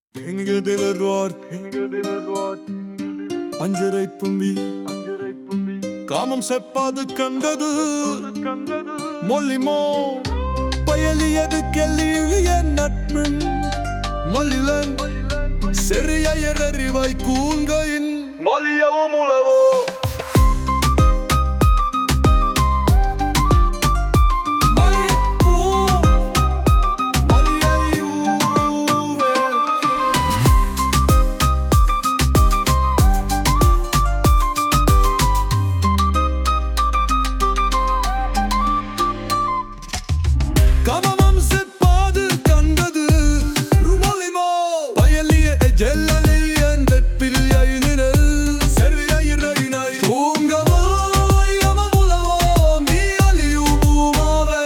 எங்கதில் வருவார் அஞ்சரை தும்பி காமம் செப்பாது கண்டது மொழிமோ பயலியது கெல்லிய நட்பின் மொழிலன் செறியறிவாய் கூங்கையின் மொழியவும் உளவோ கமமம் செப்பாது கண்டது ருமலிமோ பயலிய ஜெல்லலி அந்த பிரியினில் செறியினை தூங்கவோ யமமுலவோ மீ அலியுமாவே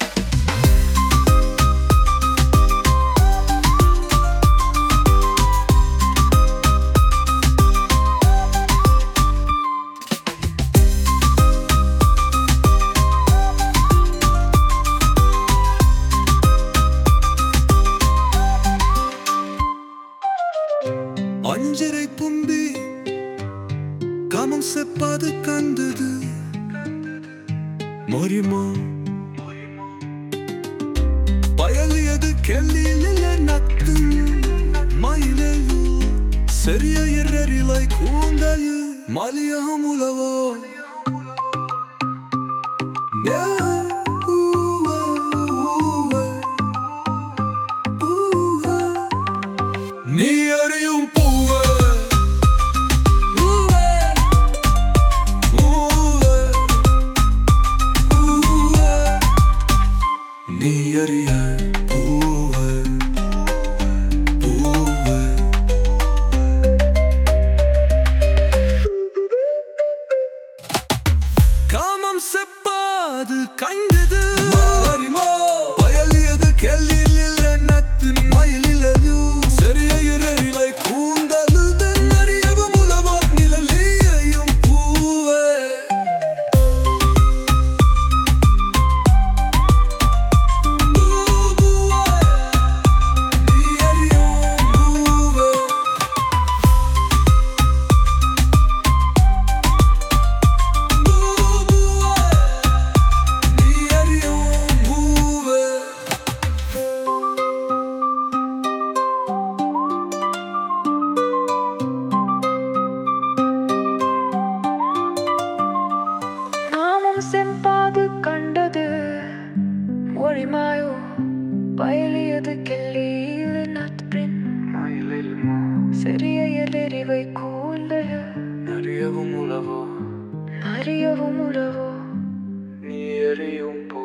அஞ்சரை பும்பி காமம் செப்பாது கண்டது மொரிமோ பயலியது கெல்லியில நத்து மயிலையு செறிய எரிலை கூந்தல் மலியம் உலவோ நீ அறியும் பூவே பூவே பூவே பூவே நீ அறிய பூவே பூவே காமம் செப்பாது கண்டது பயலியது கெல்லில் நத்தின் மயிலிலது செறியிலை கூந்தல் அறியவும் உலவோ நிழலியையும் பூவே பூவே நீ அறியும் பூவே நீ அறியும் பூவே நாமும் செம்பாது கண்டது ஒளிமாயோ பயலியது கெல்லியில் நட்பின் சிறிய எதிரிவை கூந்தல் அறியவும் உலவோ அறியவும் உறவோ நீ அறியும் போ